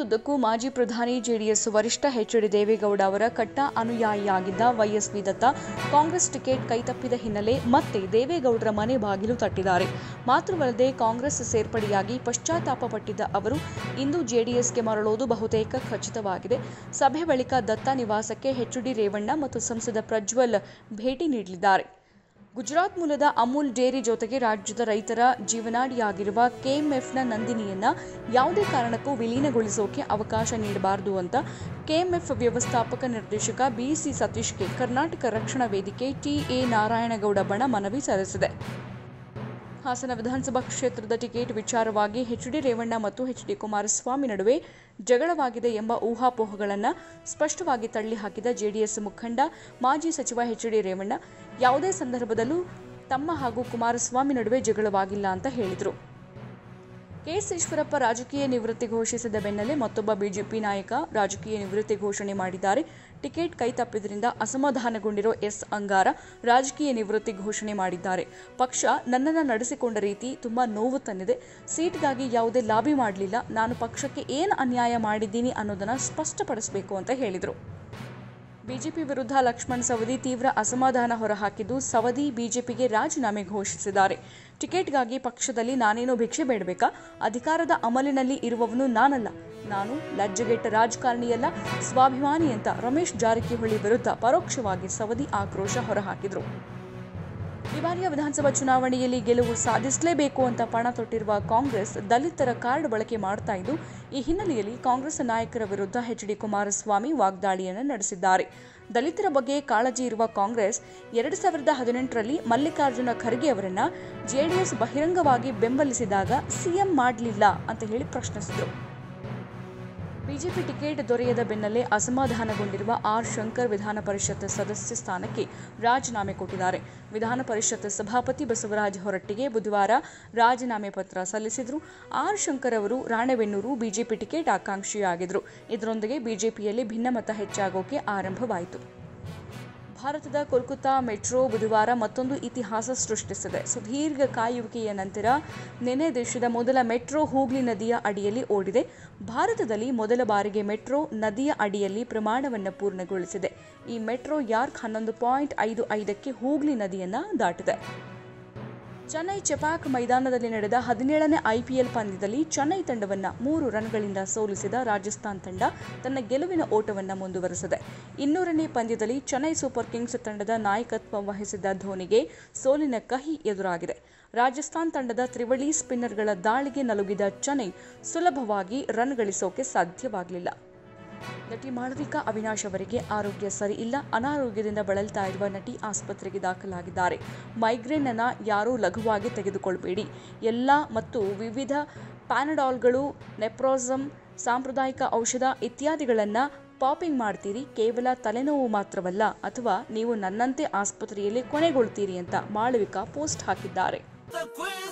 ಜೀವನದುದ್ದಕ್ಕೂ ಮಾಜಿ ಪ್ರಧಾನಿ ಜೆಡಿಎಸ್ ವರಿಷ್ಠ ಎಚ್ ಡಿ ದೇವೇಗೌಡ ಅವರ ಕಟ್ಟ ಅನುಯಾಯಿಯಾಗಿದ್ದ ವೈಎಸ್ವಿ ದತ್ತ ಕಾಂಗ್ರೆಸ್ ಟಿಕೆಟ್ ಕೈತಪ್ಪಿದ ಹಿನ್ನೆಲೆ ಮತ್ತೆ ದೇವೇಗೌಡರ ಮನೆ ಬಾಗಿಲು ತಟ್ಟಿದ್ದಾರೆ ಮಾತ್ರವಲ್ಲದೆ ಕಾಂಗ್ರೆಸ್ ಸೇರ್ಪಡೆಯಾಗಿ ಪಶ್ಚಾತ್ತಾಪ ಪಟ್ಟಿದ್ದ ಅವರು ಇಂದು ಜೆಡಿಎಸ್ಗೆ ಮರಳೋದು ಬಹುತೇಕ ಖಚಿತವಾಗಿದೆ ಸಭೆ ಬಳಿಕ ದತ್ತ ನಿವಾಸಕ್ಕೆ ಎಚ್ ಡಿ ರೇವಣ್ಣ ಮತ್ತು ಸಂಸದ ಪ್ರಜ್ವಲ್ ಭೇಟಿ ನೀಡಲಿದ್ದಾರೆ ಗುಜರಾತ್ ಮೂಲದ ಅಮೂಲ್ ಡೇರಿ ಜೊತೆಗೆ ರಾಜ್ಯದ ರೈತರ ಜೀವನಾಡಿಯಾಗಿರುವ ಕೆಎಂಎಫ್ನ ನಂದಿನಿಯನ್ನ ಯಾವುದೇ ಕಾರಣಕ್ಕೂ ವಿಲೀನಗೊಳಿಸೋಕೆ ಅವಕಾಶ ನೀಡಬಾರದು ಅಂತ ಕೆಎಂಎಫ್ ವ್ಯವಸ್ಥಾಪಕ ನಿರ್ದೇಶಕ ಬಿಸಿ ಸತೀಶ್ಗೆ ಕರ್ನಾಟಕ ರಕ್ಷಣಾ ವೇದಿಕೆ ಟಿಎ ನಾರಾಯಣಗೌಡ ಬಣ ಮನವಿ ಸಲ್ಲಿಸಿದೆ ಹಾಸನ ವಿಧಾನಸಭಾ ಕ್ಷೇತ್ರದ ಟಿಕೆಟ್ ವಿಚಾರವಾಗಿ ಎಚ್ ಡಿ ರೇವಣ್ಣ ಮತ್ತು ಎಚ್ ಡಿ ಕುಮಾರಸ್ವಾಮಿ ನಡುವೆ ಜಗಳವಾಗಿದೆ ಎಂಬ ಊಹಾಪೋಹಗಳನ್ನು ಸ್ಪಷ್ಟವಾಗಿ ತಳ್ಳಿಹಾಕಿದ ಜೆಡಿಎಸ್ ಮುಖಂಡ ಮಾಜಿ ಸಚಿವ ಎಚ್ ಡಿ ರೇವಣ್ಣ ಯಾವುದೇ ಸಂದರ್ಭದಲ್ಲೂ ತಮ್ಮ ಹಾಗೂ ಕುಮಾರಸ್ವಾಮಿ ನಡುವೆ ಜಗಳವಾಗಿಲ್ಲ ಅಂತ ಹೇಳಿದರು ಕೆಎಸ್ ಈಶ್ವರಪ್ಪ ರಾಜಕೀಯ ನಿವೃತ್ತಿ ಘೋಷಿಸಿದ ಬೆನ್ನಲ್ಲೇ ಮತ್ತೊಬ್ಬ ಬಿಜೆಪಿ ನಾಯಕ ರಾಜಕೀಯ ನಿವೃತ್ತಿ ಘೋಷಣೆ ಮಾಡಿದ್ದಾರೆ ಟಿಕೆಟ್ ಕೈ ತಪ್ಪಿದ್ರಿಂದ ಅಸಮಾಧಾನಗೊಂಡಿರೋ ಎಸ್ ಅಂಗಾರ ರಾಜಕೀಯ ನಿವೃತ್ತಿ ಘೋಷಣೆ ಮಾಡಿದ್ದಾರೆ ಪಕ್ಷ ನನ್ನನ್ನು ನಡೆಸಿಕೊಂಡ ರೀತಿ ತುಂಬಾ ನೋವು ತಂದಿದೆ ಸೀಟ್ಗಾಗಿ ಯಾವುದೇ ಲಾಬಿ ಮಾಡಲಿಲ್ಲ ನಾನು ಪಕ್ಷಕ್ಕೆ ಏನು ಅನ್ಯಾಯ ಮಾಡಿದ್ದೀನಿ ಅನ್ನೋದನ್ನ ಸ್ಪಷ್ಟಪಡಿಸಬೇಕು ಅಂತ ಹೇಳಿದರು ಬಿಜೆಪಿ ವಿರುದ್ಧ ಲಕ್ಷ್ಮಣ್ ಸವದಿ ತೀವ್ರ ಅಸಮಾಧಾನ ಹೊರಹಾಕಿದ್ದು ಸವದಿ ಬಿಜೆಪಿಗೆ ರಾಜೀನಾಮೆ ಘೋಷಿಸಿದ್ದಾರೆ ಟಿಕೆಟ್ಗಾಗಿ ಪಕ್ಷದಲ್ಲಿ ನಾನೇನೋ ಭಿಕ್ಷೆ ಬೇಡಬೇಕಾ ಅಧಿಕಾರದ ಅಮಲಿನಲ್ಲಿ ಇರುವವನು ನಾನಲ್ಲ ನಾನು ಲಜ್ಜೆಗೆಟ್ಟ ರಾಜಕಾರಣಿಯಲ್ಲ ಸ್ವಾಭಿಮಾನಿ ಅಂತ ರಮೇಶ್ ಜಾರಕಿಹೊಳಿ ವಿರುದ್ಧ ಪರೋಕ್ಷವಾಗಿ ಸವದಿ ಆಕ್ರೋಶ ಹೊರಹಾಕಿದರು ಈ ಬಾರಿಯ ವಿಧಾನಸಭಾ ಚುನಾವಣೆಯಲ್ಲಿ ಗೆಲುವು ಸಾಧಿಸಲೇಬೇಕು ಅಂತ ಪಣ ತೊಟ್ಟಿರುವ ಕಾಂಗ್ರೆಸ್ ದಲಿತರ ಕಾರ್ಡ್ ಬಳಕೆ ಮಾಡ್ತಾ ಇದ್ದು ಈ ಹಿನ್ನೆಲೆಯಲ್ಲಿ ಕಾಂಗ್ರೆಸ್ ನಾಯಕರ ವಿರುದ್ಧ ಎಚ್ ಡಿ ಕುಮಾರಸ್ವಾಮಿ ವಾಗ್ದಾಳಿಯನ್ನು ನಡೆಸಿದ್ದಾರೆ ದಲಿತರ ಬಗ್ಗೆ ಕಾಳಜಿ ಇರುವ ಕಾಂಗ್ರೆಸ್ ಎರಡು ಸಾವಿರದ ಹದಿನೆಂಟರಲ್ಲಿ ಮಲ್ಲಿಕಾರ್ಜುನ ಖರ್ಗೆ ಅವರನ್ನ ಜೆಡಿಎಸ್ ಬಹಿರಂಗವಾಗಿ ಬೆಂಬಲಿಸಿದಾಗ ಸಿಎಂ ಮಾಡಲಿಲ್ಲ ಅಂತ ಹೇಳಿ ಪ್ರಶ್ನಿಸಿದರು ಬಿಜೆಪಿ ಟಿಕೆಟ್ ದೊರೆಯದ ಬೆನ್ನಲ್ಲೇ ಅಸಮಾಧಾನಗೊಂಡಿರುವ ಆರ್ ಶಂಕರ್ ವಿಧಾನ ಪರಿಷತ್ ಸದಸ್ಯ ಸ್ಥಾನಕ್ಕೆ ರಾಜೀನಾಮೆ ಕೊಟ್ಟಿದ್ದಾರೆ ವಿಧಾನ ಪರಿಷತ್ ಸಭಾಪತಿ ಬಸವರಾಜ ಹೊರಟ್ಟಿಗೆ ಬುಧವಾರ ರಾಜೀನಾಮೆ ಪತ್ರ ಸಲ್ಲಿಸಿದ್ರು ಆರ್ ಶಂಕರ್ ಅವರು ರಾಣೆಬೆನ್ನೂರು ಬಿಜೆಪಿ ಟಿಕೆಟ್ ಆಕಾಂಕ್ಷಿಯಾಗಿದ್ದರು ಇದರೊಂದಿಗೆ ಬಿಜೆಪಿಯಲ್ಲಿ ಭಿನ್ನಮತ ಹೆಚ್ಚಾಗೋಕೆ ಆರಂಭವಾಯಿತು ಭಾರತದ ಕೋಲ್ಕತ್ತಾ ಮೆಟ್ರೋ ಬುಧವಾರ ಮತ್ತೊಂದು ಇತಿಹಾಸ ಸೃಷ್ಟಿಸಿದೆ ಸುದೀರ್ಘ ಕಾಯುವಿಕೆಯ ನಂತರ ನಿನ್ನೆ ದೇಶದ ಮೊದಲ ಮೆಟ್ರೋ ಹೂಗ್ಲಿ ನದಿಯ ಅಡಿಯಲ್ಲಿ ಓಡಿದೆ ಭಾರತದಲ್ಲಿ ಮೊದಲ ಬಾರಿಗೆ ಮೆಟ್ರೋ ನದಿಯ ಅಡಿಯಲ್ಲಿ ಪ್ರಮಾಣವನ್ನು ಪೂರ್ಣಗೊಳಿಸಿದೆ ಈ ಮೆಟ್ರೋ ಯಾರ್ಕ್ ಹನ್ನೊಂದು ಪಾಯಿಂಟ್ ಐದು ಐದಕ್ಕೆ ಹೂಗ್ಲಿ ನದಿಯನ್ನ ದಾಟಿದೆ ಚೆನ್ನೈ ಚೆಪಾಕ್ ಮೈದಾನದಲ್ಲಿ ನಡೆದ ಹದಿನೇಳನೇ ಐಪಿಎಲ್ ಪಂದ್ಯದಲ್ಲಿ ಚೆನ್ನೈ ತಂಡವನ್ನು ಮೂರು ರನ್ಗಳಿಂದ ಸೋಲಿಸಿದ ರಾಜಸ್ಥಾನ್ ತಂಡ ತನ್ನ ಗೆಲುವಿನ ಓಟವನ್ನು ಮುಂದುವರೆಸಿದೆ ಇನ್ನೂರನೇ ಪಂದ್ಯದಲ್ಲಿ ಚೆನ್ನೈ ಸೂಪರ್ ಕಿಂಗ್ಸ್ ತಂಡದ ನಾಯಕತ್ವ ವಹಿಸಿದ್ದ ಧೋನಿಗೆ ಸೋಲಿನ ಕಹಿ ಎದುರಾಗಿದೆ ರಾಜಸ್ಥಾನ್ ತಂಡದ ತ್ರಿವಳಿ ಸ್ಪಿನ್ನರ್ಗಳ ದಾಳಿಗೆ ನಲುಗಿದ ಚೆನ್ನೈ ಸುಲಭವಾಗಿ ರನ್ ಗಳಿಸೋಕೆ ಸಾಧ್ಯವಾಗಲಿಲ್ಲ ನಟಿ ಮಾಳವಿಕಾ ಅವಿನಾಶ್ ಅವರಿಗೆ ಆರೋಗ್ಯ ಸರಿ ಇಲ್ಲ ಅನಾರೋಗ್ಯದಿಂದ ಬಳಲ್ತಾ ಇರುವ ನಟಿ ಆಸ್ಪತ್ರೆಗೆ ದಾಖಲಾಗಿದ್ದಾರೆ ಮೈಗ್ರೇನ್ ಅನ್ನ ಯಾರೂ ಲಘುವಾಗಿ ತೆಗೆದುಕೊಳ್ಬೇಡಿ ಎಲ್ಲ ಮತ್ತು ವಿವಿಧ ಪ್ಯಾನಡಾಲ್ಗಳು ನೆಪ್ರೋಸಮ್ ಸಾಂಪ್ರದಾಯಿಕ ಔಷಧ ಇತ್ಯಾದಿಗಳನ್ನು ಪಾಪಿಂಗ್ ಮಾಡ್ತೀರಿ ಕೇವಲ ತಲೆನೋವು ಮಾತ್ರವಲ್ಲ ಅಥವಾ ನೀವು ನನ್ನಂತೆ ಆಸ್ಪತ್ರೆಯಲ್ಲಿ ಕೊನೆಗೊಳ್ತೀರಿ ಅಂತ ಮಾಳವಿಕಾ ಪೋಸ್ಟ್ ಹಾಕಿದ್ದಾರೆ The queen